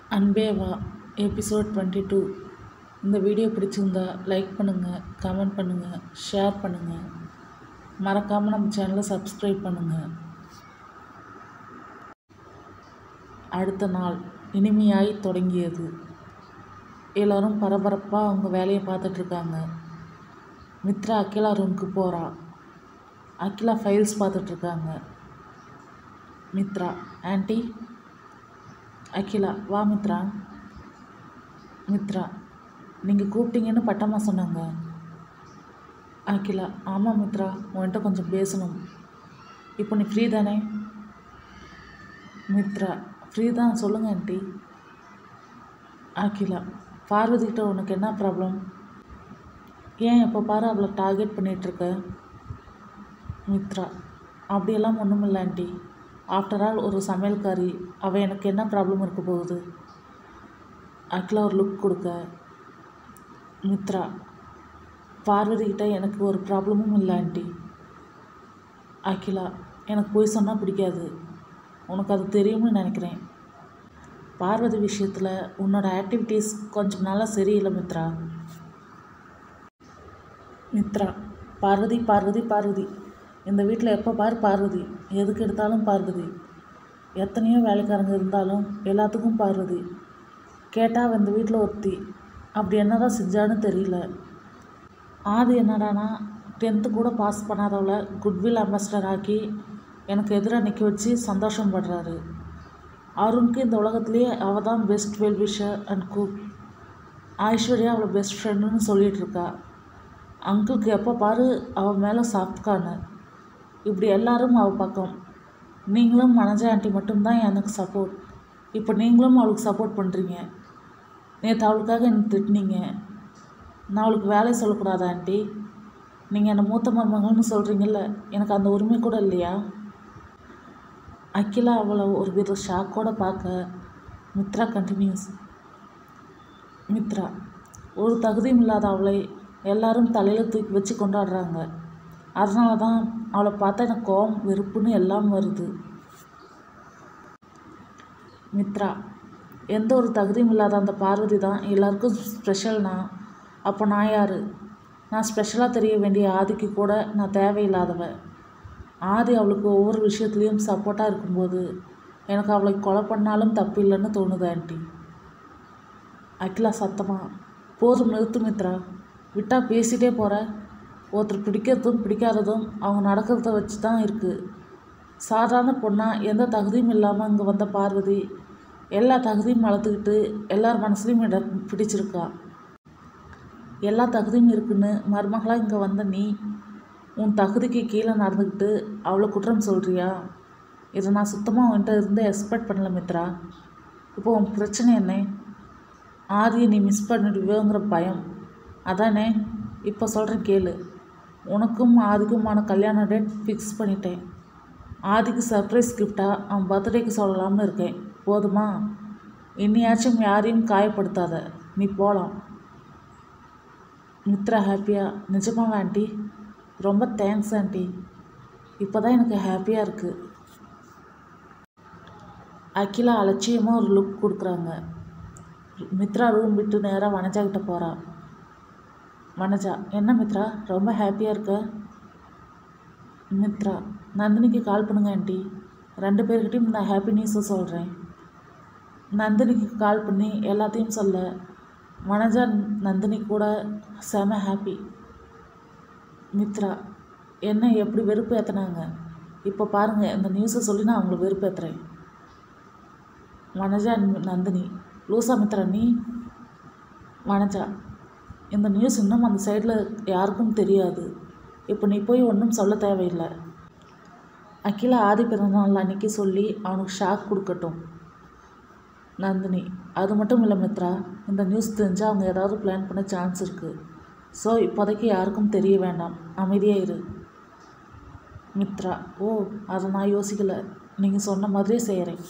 அன்பே வா episode twenty two இந்த வீடியோ பிடிச்சிருந்தா லைக் பண்ணுங்கள் கமெண்ட் பண்ணுங்கள் ஷேர் பண்ணுங்கள் மறக்காமல் நம்ம சேனலை சப்ஸ்கிரைப் பண்ணுங்கள் அடுத்த நாள் இனிமையாய் தொடங்கியது எல்லோரும் பரபரப்பாக அவங்க வேலையை பார்த்துட்ருக்காங்க மித்ரா அகிலா ரூமுக்கு போகிறா அகிலா ஃபைல்ஸ் பார்த்துட்ருக்காங்க மித்ரா ஆன்ட்டி அகிலா வா மித்ரா மித்ரா நீங்கள் கூப்பிட்டீங்கன்னு பட்டம்மா சொன்னாங்க அகிலா ஆமாம் மித்ரா உன்கிட்ட கொஞ்சம் பேசணும் இப்போ நீ ஃப்ரீ தானே மித்ரா ஃப்ரீ தான் சொல்லுங்கள் ஆண்டி அகிலா பார்வதிக்கிட்ட உனக்கு என்ன ப்ராப்ளம் ஏன் எப்போ பாரு அவளை டார்கெட் பண்ணிகிட்ருக்க மித்ரா அப்படியெல்லாம் ஒன்றும் இல்லை ஆண்டி ஆஃப்டர் ஆல் ஒரு சமையல்காரி அவள் எனக்கு என்ன ப்ராப்ளம் இருக்க போகுது அகிலா ஒரு லுக் கொடுக்க மித்ரா பார்வதிக்கிட்ட எனக்கு ஒரு ப்ராப்ளமும் இல்லை ஆண்டி அகிலா எனக்கு போய் சொன்னால் பிடிக்காது உனக்கு அது தெரியும்னு நினைக்கிறேன் பார்வதி விஷயத்தில் உன்னோட ஆக்டிவிட்டீஸ் கொஞ்சம் நாளாக சரியில்லை மித்ரா மித்ரா பார்வதி பார்வதி பார்வதி இந்த வீட்டில் எப்போ பார் பார்வதி எதுக்கு எடுத்தாலும் பார்வதி எத்தனையோ வேலைக்காரங்க இருந்தாலும் எல்லாத்துக்கும் பார்வதி கேட்டால் அவள் இந்த வீட்டில் ஒருத்தி அப்படி என்னதான் செஞ்சான்னு தெரியல ஆதி என்னடானா டென்த்து கூட பாஸ் பண்ணாதவளை குட்வில் அம்பாசிடர் ஆக்கி எனக்கு எதிராக நிற்க வச்சு சந்தோஷம் படுறாரு அருணுக்கு இந்த உலகத்துலேயே அவள் தான் best well wisher and cook Aishwarya அவளை பெஸ்ட் ஃப்ரெண்டுன்னு சொல்லிகிட்டு இருக்கா அங்கிளுக்கு எப்போ பாரு அவள் மேலே சாஃப்ட்கானு இப்படி எல்லாரும் அவள் பக்கம் நீங்களும் மனஜா ஆண்டி மட்டும்தான் எனக்கு சப்போர்ட் இப்போ நீங்களும் அவளுக்கு சப்போர்ட் பண்ணுறீங்க நேற்று அவளுக்காக எனக்கு திட்டினீங்க நான் அவளுக்கு வேலை சொல்லக்கூடாதா ஆண்டி நீங்கள் என்னை மூத்த மருமகள்னு சொல்கிறீங்கல்ல எனக்கு அந்த உரிமை கூட இல்லையா அகிலா அவளை ஒரு வித ஷாக்கோட பார்க்க மித்ரா கண்டினியூஸ் மித்ரா ஒரு தகுதியும் இல்லாத அவளை எல்லாரும் தலையில் தூக்கி வச்சு கொண்டாடுறாங்க அதனால தான் அவளை பார்த்தா எனக்கு கோவம் வெறுப்புன்னு எல்லாம் வருது மித்ரா எந்த ஒரு தகுதியும் இல்லாத அந்த பார்வதி தான் எல்லாருக்கும் ஸ்பெஷல்னா அப்போ நான் யார் நான் ஸ்பெஷலாக தெரிய வேண்டிய ஆதிக்கு கூட நான் தேவையில்லாதவ ஆதி அவளுக்கு ஒவ்வொரு விஷயத்துலேயும் சப்போர்ட்டாக இருக்கும்போது எனக்கு அவளை கொலை பண்ணாலும் தப்பு இல்லைன்னு தோணுது ஆண்டி அகிலா சத்தமா போதும் நிறுத்து மித்ரா விட்டால் பேசிகிட்டே போகிற ஒருத்தர் பிடிக்கிறதும் பிடிக்காததும் அவங்க நடக்கிறத வச்சு தான் இருக்குது சாதாரண பொண்ணாக எந்த தகுதியும் இல்லாமல் இங்கே வந்த பார்வதி எல்லா தகுதியும் வளர்த்துக்கிட்டு எல்லார் மனசுலையும் இடம் பிடிச்சிருக்கா எல்லா தகுதியும் இருக்குன்னு மருமகளாக இங்கே வந்த நீ உன் தகுதிக்கு கீழே நடந்துக்கிட்டு அவ்வளோ குற்றம் சொல்கிறியா இதை நான் சுத்தமாக உன்கிட்ட இருந்து எக்ஸ்பெக்ட் பண்ணல மித்ரா இப்போ உன் பிரச்சனை என்ன ஆதியை நீ மிஸ் பண்ணிடுவோங்கிற பயம் அதானே இப்போ சொல்கிறேன் கேளு உனக்கும் ஆதிக்குமான கல்யாண டேட் ஃபிக்ஸ் பண்ணிட்டேன் ஆதிக்கு சர்ப்ரைஸ் கிஃப்டாக அவன் பர்த்டேக்கு சொல்லலாம்னு இருக்கேன் போதுமா இனியாச்சும் யாரையும் காயப்படுத்தாத நீ போகலாம் மித்ரா ஹாப்பியா நிஜமாவா ஆண்டி ரொம்ப தேங்க்ஸ் ஆண்டி இப்போ தான் எனக்கு ஹாப்பியாக இருக்குது அகிலா அலட்சியமாக ஒரு லுக் கொடுக்குறாங்க மித்ரா ரூம் விட்டு நேராக வனஜா கிட்ட போகிறா வனஜா என்ன மித்ரா ரொம்ப ஹாப்பியாக இருக்க மித்ரா நந்தினிக்கு கால் பண்ணுங்க ஆண்டி ரெண்டு பேர்கிட்டையும் நான் ஹாப்பி நியூஸை சொல்கிறேன் நந்தினிக்கு கால் பண்ணி எல்லாத்தையும் சொல்ல வனஜா நந்தினி கூட செம ஹாப்பி மித்ரா என்ன எப்படி வெறுப்பு ஏற்றினாங்க இப்போ பாருங்கள் இந்த நியூஸை சொல்லி நான் அவங்கள வெறுப்பேற்றுறேன் வனஜா நந்தினி லூசா மித்ரா நீ வனஜா இந்த நியூஸ் இன்னும் அந்த சைடில் யாருக்கும் தெரியாது இப்போ நீ போய் ஒன்றும் சொல்ல தேவையில்லை அகிலா ஆதி பிறந்தநாள் அன்னைக்கு சொல்லி அவனுக்கு ஷாக் கொடுக்கட்டும் நந்தினி அது மட்டும் இல்லை மித்ரா இந்த நியூஸ் தெரிஞ்சால் அவங்க ஏதாவது பிளான் பண்ண சான்ஸ் இருக்குது ஸோ இப்போதைக்கு யாருக்கும் தெரிய வேண்டாம் அமைதியாக இரு மித்ரா ஓ அதை நான் யோசிக்கலை நீங்கள் சொன்ன மாதிரியே செய்கிறேன்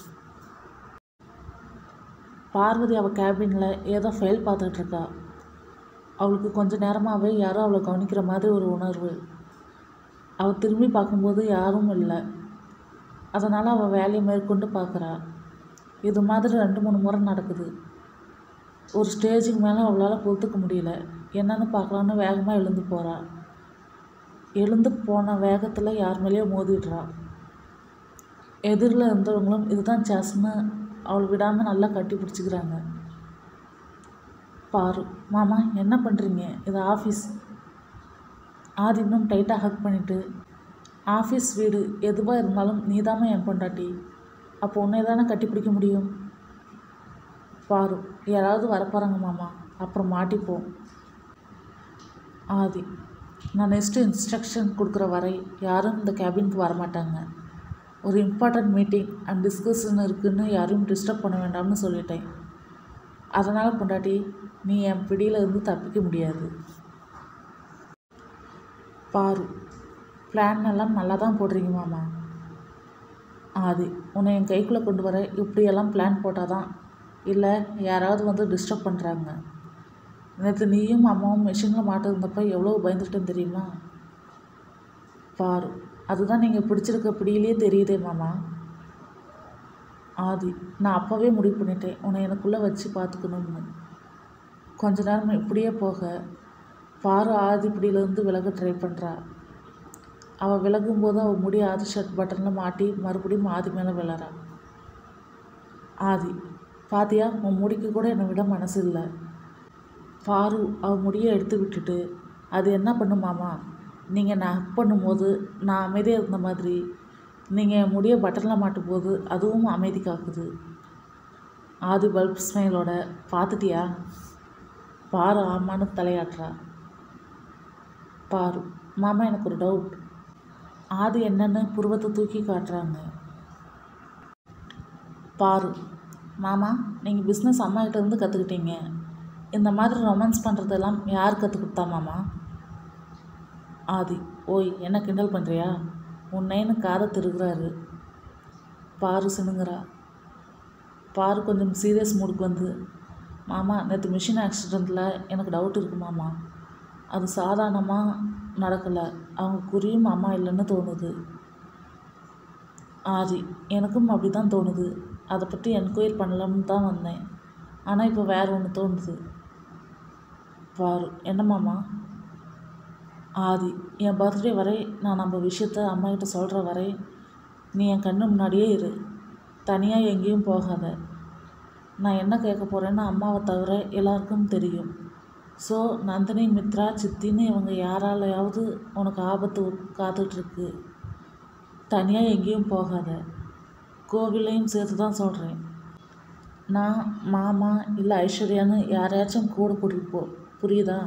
பார்வதி அவள் கேபினில் ஏதோ ஃபைல் பார்த்துட்ருக்கா அவளுக்கு கொஞ்ச நேரமாகவே யாரோ அவளை கவனிக்கிற மாதிரி ஒரு உணர்வு அவள் திரும்பி பார்க்கும்போது யாரும் இல்லை அதனால் அவள் வேலையை மேற்கொண்டு பார்க்குறா இது மாதிரி ரெண்டு மூணு முறை நடக்குது ஒரு ஸ்டேஜுக்கு மேலே அவளால் பொறுத்துக்க முடியல என்னன்னு பார்க்கலான்னு வேகமாக எழுந்து போகிறா எழுந்து போன வேகத்தில் யார் மேலேயோ மோதிடுறா எதிரில் இருந்தவங்களும் இதுதான் சாஸ்ன்னு அவள் விடாமல் நல்லா கட்டி பிடிச்சிக்கிறாங்க பாரு மாமா என்ன பண்ணுறீங்க இது ஆஃபீஸ் ஆதி இன்னும் டைட்டாக ஹக் பண்ணிட்டு ஆஃபீஸ் வீடு எதுவாக இருந்தாலும் நீதாம்மா என் பொண்டாட்டி அப்போ உன்னை தானே கட்டி பிடிக்க முடியும் பாரு யாராவது வரப்போகிறாங்க மாமா அப்புறம் மாட்டிப்போம் ஆதி நான் நெக்ஸ்ட்டு இன்ஸ்ட்ரக்ஷன் கொடுக்குற வரை யாரும் இந்த கேபினுக்கு வரமாட்டாங்க ஒரு இம்பார்ட்டண்ட் மீட்டிங் அண்ட் டிஸ்கஷன் இருக்குன்னு யாரையும் டிஸ்டர்ப் பண்ண வேண்டாம்னு சொல்லிட்டேன் அதனால் பொண்டாட்டி நீ என் பிடியில் இருந்து தப்பிக்க முடியாது பாரு பிளான் எல்லாம் நல்லா தான் போடுறீங்க மாமா ஆதி உன்னை என் கைக்குள்ளே கொண்டு வர இப்படியெல்லாம் பிளான் போட்டால் தான் இல்லை யாராவது வந்து டிஸ்டர்ப் பண்ணுறாங்க நேற்று நீயும் அம்மாவும் மிஷினில் மாட்டிருந்தப்ப எவ்வளோ பயந்துட்டேன்னு தெரியுமா பாரு அதுதான் நீங்கள் பிடிச்சிருக்க பிடியிலே தெரியுதே மாமா ஆதி நான் அப்போவே முடிவு பண்ணிட்டேன் உன்னை எனக்குள்ளே வச்சு பார்த்துக்கணும்னு கொஞ்ச நேரம் இப்படியே போக பாரு ஆதி பிடியிலேருந்து விலக ட்ரை பண்ணுறா அவள் விலகும்போது அவள் முடி ஆதி ஷர்ட் பட்டனில் மாட்டி மறுபடியும் ஆதி மேலே விழறா ஆதி பாத்தியா உன் முடிக்கு கூட என்னை விட மனசு இல்லை பாரு அவள் முடியை எடுத்து விட்டுட்டு அது என்ன பண்ணுமாமா நீங்கள் நான் ஹக் பண்ணும்போது நான் அமைதியாக இருந்த மாதிரி நீங்கள் என் முடியை பட்டனில் மாட்டும் போது அதுவும் அமைதி காக்குது ஆதி பல்ப் ஸ்மைலோட பார்த்துட்டியா பாரு ஆமான்னு தலையாட்டுறா பாரு மாமா எனக்கு ஒரு டவுட் ஆதி என்னன்னு புருவத்தை தூக்கி காட்டுறாங்க பாரு மாமா நீங்கள் பிஸ்னஸ் அம்மா கிட்ட இருந்து கற்றுக்கிட்டீங்க இந்த மாதிரி ரொமான்ஸ் பண்ணுறதெல்லாம் யார் கற்றுக் கொடுத்தா மாமா ஆதி ஓய் என்ன கிண்டல் பண்ணுறியா உன்னைன்னு காதை திருகுறாரு பாரு சினுங்கிறா பாரு கொஞ்சம் சீரியஸ் மூடுக்கு வந்து மாமா நேற்று மிஷின் ஆக்சிடெண்ட்டில் எனக்கு டவுட் இருக்கு மாமா அது சாதாரணமாக நடக்கலை அவங்க குறியும் அம்மா இல்லைன்னு தோணுது ஆதி எனக்கும் அப்படி தான் தோணுது அதை பற்றி என்கொயர் பண்ணலாம்னு தான் வந்தேன் ஆனால் இப்போ வேறு ஒன்று தோணுது பாரு என்ன மாமா ஆதி என் பர்த்டே வரை நான் நம்ம விஷயத்த அம்மா கிட்ட சொல்கிற வரை நீ என் கண்ணு முன்னாடியே இரு தனியாக எங்கேயும் போகாத நான் என்ன கேட்க போகிறேன்னு அம்மாவை தவிர எல்லாருக்கும் தெரியும் ஸோ நந்தினி மித்ரா சித்தின்னு இவங்க யாராலையாவது உனக்கு ஆபத்து காத்துட்ருக்கு தனியாக எங்கேயும் போகாத கோவிலையும் சேர்த்து தான் சொல்கிறேன் நான் மாமா இல்லை ஐஸ்வர்யான்னு யாரையாச்சும் கூட கூட்டிகிட்டு போ புரியுதா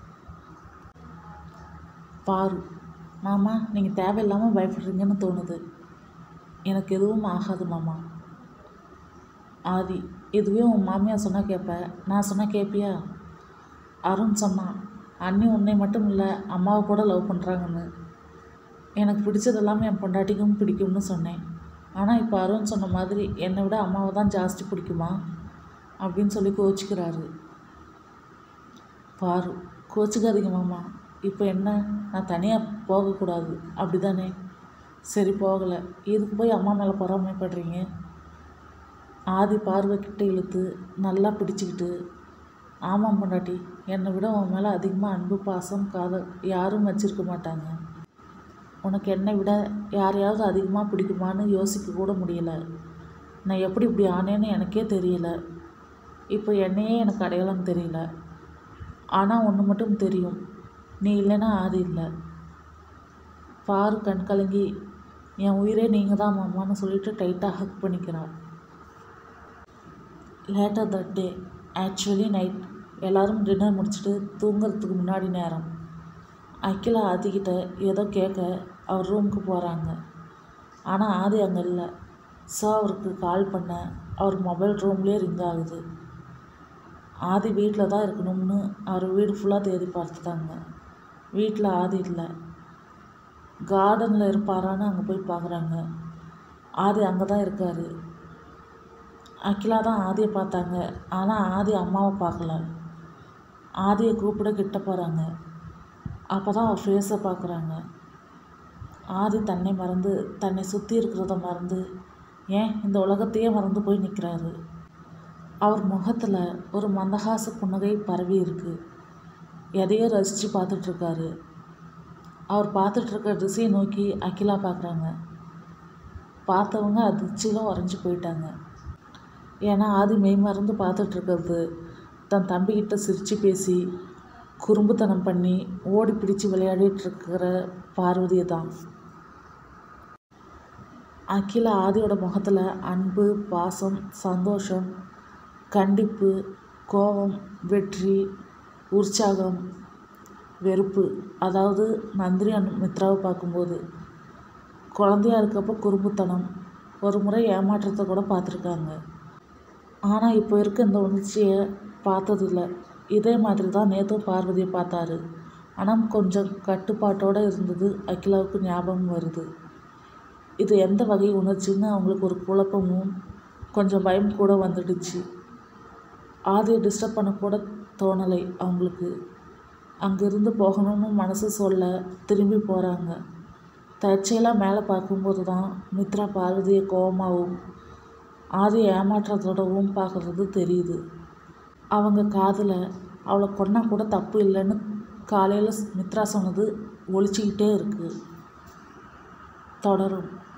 பாரு மாமா நீங்கள் தேவையில்லாமல் பயப்படுறீங்கன்னு தோணுது எனக்கு எதுவும் ஆகாது மாமா ஆதி இதுவே உன் மாமியார் சொன்னால் கேட்ப நான் சொன்னால் கேட்பியா அருண் சொன்னான் அண்ணி உன்னை மட்டும் இல்லை அம்மாவை கூட லவ் பண்ணுறாங்கன்னு எனக்கு பிடிச்சது எல்லாமே என் பொண்டாட்டிக்கும் பிடிக்கும்னு சொன்னேன் ஆனால் இப்போ அருண் சொன்ன மாதிரி என்னை விட அம்மாவை தான் ஜாஸ்தி பிடிக்குமா அப்படின்னு சொல்லி கோச்சிக்கிறாரு பாரு கோச்சிக்காதீங்க மாமா இப்போ என்ன நான் தனியாக போகக்கூடாது அப்படி தானே சரி போகலை இதுக்கு போய் அம்மா மேலே பொறாமைப்படுறீங்க ஆதி பார்வை கிட்ட இழுத்து நல்லா பிடிச்சிக்கிட்டு ஆமாம் பொண்டாட்டி என்னை விட உன் மேலே அதிகமாக அன்பு பாசம் காதல் யாரும் வச்சிருக்க மாட்டாங்க உனக்கு என்னை விட யாரையாவது அதிகமாக பிடிக்குமான்னு யோசிக்க கூட முடியல நான் எப்படி இப்படி ஆனேன்னு எனக்கே தெரியல இப்போ என்னையே எனக்கு அடையாளம் தெரியல ஆனால் ஒன்று மட்டும் தெரியும் நீ இல்லைன்னா ஆதி இல்லை பாரு கண் கலங்கி என் உயிரே நீங்கள் தான் மாமான்னு சொல்லிட்டு டைட்டாக ஹக் பண்ணிக்கிறான் later that day actually night எல்லோரும் டின்னர் முடிச்சுட்டு தூங்குறதுக்கு முன்னாடி நேரம் அகிலா ஆதிக்கிட்ட ஏதோ கேட்க அவர் ரூமுக்கு போகிறாங்க ஆனால் ஆதி அங்கே இல்லை ஸோ அவருக்கு கால் பண்ண அவர் மொபைல் ரூம்லேயே ரிங் ஆகுது ஆதி வீட்டில் தான் இருக்கணும்னு அவர் வீடு ஃபுல்லாக தேடி பார்த்துட்டாங்க வீட்டில் ஆதி இல்லை கார்டனில் இருப்பாரான்னு அங்கே போய் பார்க்குறாங்க ஆதி அங்கே தான் இருக்கார் அகிலா தான் ஆதியை பார்த்தாங்க ஆனால் ஆதி அம்மாவை பார்க்கல ஆதியை கூப்பிட கிட்ட போகிறாங்க அப்போ தான் அவர் ஃபேஸை பார்க்குறாங்க ஆதி தன்னை மறந்து தன்னை சுற்றி இருக்கிறத மறந்து ஏன் இந்த உலகத்தையே மறந்து போய் நிற்கிறாரு அவர் முகத்தில் ஒரு மந்தகாச புன்னகை பரவி இருக்கு எதையோ ரசித்து பார்த்துட்ருக்காரு அவர் பார்த்துட்ருக்க திசையை நோக்கி அகிலா பார்க்குறாங்க பார்த்தவங்க அதிர்ச்சியில் உறைஞ்சி போயிட்டாங்க ஏன்னா ஆதி மெய் மறந்து பார்த்துட்ருக்கிறது தன் தம்பிக்கிட்ட சிரித்து பேசி குறும்புத்தனம் பண்ணி ஓடி பிடிச்சு விளையாடிட்டு இருக்கிற பார்வதியை தான் அகிலா ஆதியோட முகத்தில் அன்பு பாசம் சந்தோஷம் கண்டிப்பு கோபம் வெற்றி உற்சாகம் வெறுப்பு அதாவது நந்தினி அண்ட் மித்ராவை பார்க்கும்போது குழந்தையா இருக்கப்போ குறும்புத்தனம் ஒரு முறை ஏமாற்றத்தை கூட பார்த்துருக்காங்க ஆனால் இப்போ இருக்க இந்த உணர்ச்சியை பார்த்ததில்ல இதே மாதிரி தான் நேற்றும் பார்வதியை பார்த்தாரு ஆனால் கொஞ்சம் கட்டுப்பாட்டோடு இருந்தது அகிலாவுக்கு ஞாபகம் வருது இது எந்த வகை உணர்ச்சின்னு அவங்களுக்கு ஒரு குழப்பமும் கொஞ்சம் பயம் கூட வந்துடுச்சு ஆதியை டிஸ்டர்ப் பண்ணக்கூட தோணலை அவங்களுக்கு அங்கேருந்து போகணும்னு மனசு சொல்ல திரும்பி போகிறாங்க தற்செயலாக மேலே பார்க்கும்போது தான் மித்ரா பார்வதியை கோபமாகவும் ஆதி ஏமாற்றத்தோடவும் பார்க்குறது தெரியுது அவங்க காதில் அவளை கொன்னா கூட தப்பு இல்லைன்னு காலையில் மித்ரா சொன்னது ஒழிச்சிக்கிட்டே இருக்குது தொடரும்